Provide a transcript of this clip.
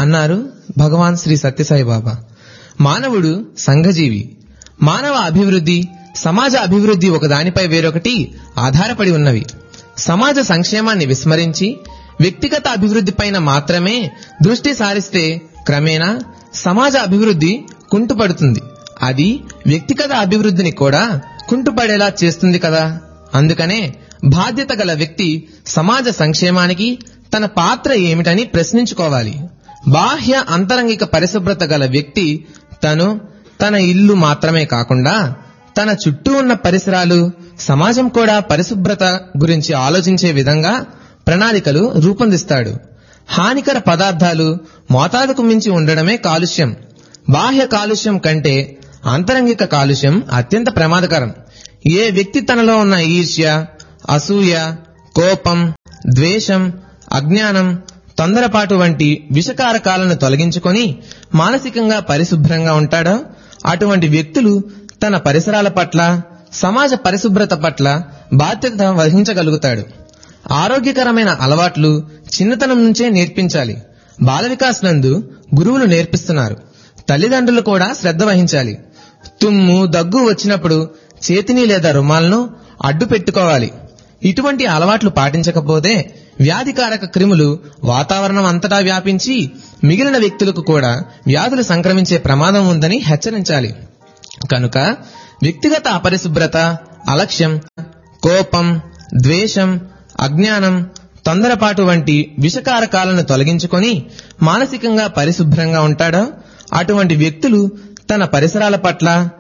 అన్నారు భగవాన్ శ్రీ సత్యసాయి బాబా మానవుడు సంఘజీవి మానవ అభివృద్ధి సమాజ అభివృద్ధి ఒకదానిపై వేరొకటి ఆధారపడి ఉన్నవి సమాజ సంక్షేమాన్ని విస్మరించి వ్యక్తిగత అభివృద్ధిపైన మాత్రమే దృష్టి సారిస్తే క్రమేణా సమాజ అభివృద్ధి కుంటుపడుతుంది అది వ్యక్తిగత అభివృద్ధిని కూడా కుంటుపడేలా చేస్తుంది కదా అందుకనే బాధ్యత గల వ్యక్తి సమాజ సంక్షేమానికి తన పాత్ర ఏమిటని ప్రశ్నించుకోవాలి బాహ్య అంతరంగిక పరిశుభ్రత గల వ్యక్తి తను తన ఇల్లు మాత్రమే కాకుండా తన చుట్టూ ఉన్న పరిసరాలు సమాజం కూడా పరిశుభ్రత గురించి ఆలోచించే విధంగా ప్రణాళికలు రూపొందిస్తాడు హానికర పదార్థాలు మోతాదుకు మించి ఉండడమే కాలుష్యం బాహ్య కాలుష్యం కంటే అంతరంగిక కాలుష్యం అత్యంత ప్రమాదకరం ఏ వ్యక్తి తనలో ఉన్న ఈర్ష్య అసూయ కోపం ద్వేషం అజ్ఞానం తొందరపాటు వంటి విషకారకాలను తొలగించుకొని మానసికంగా పరిశుభ్రంగా ఉంటాడో అటువంటి వ్యక్తులు తన పరిసరాల పట్ల సమాజ పరిశుభ్రత పట్ల బాధ్యత వహించగలుగుతాడు ఆరోగ్యకరమైన అలవాట్లు చిన్నతనం నుంచే నేర్పించాలి బాల వికాస్ నందు గురువులు నేర్పిస్తున్నారు తల్లిదండ్రులు కూడా శ్రద్ధ వహించాలి తుమ్ము దగ్గు వచ్చినప్పుడు చేతిని లేదా రుమాలను అడ్డు పెట్టుకోవాలి ఇటువంటి అలవాట్లు పాటించకపోతే వ్యాధికారక క్రిములు వాతావరణం అంతటా వ్యాపించి మిగిలిన వ్యక్తులకు కూడా వ్యాధులు సంక్రమించే ప్రమాదం ఉందని హెచ్చరించాలి కనుక వ్యక్తిగత అపరిశుభ్రత అలక్ష్యం కోపం ద్వేషం అజ్ఞానం తొందరపాటు వంటి విషకారకాలను తొలగించుకొని మానసికంగా పరిశుభ్రంగా ఉంటాడో అటువంటి వ్యక్తులు తన పరిసరాల పట్ల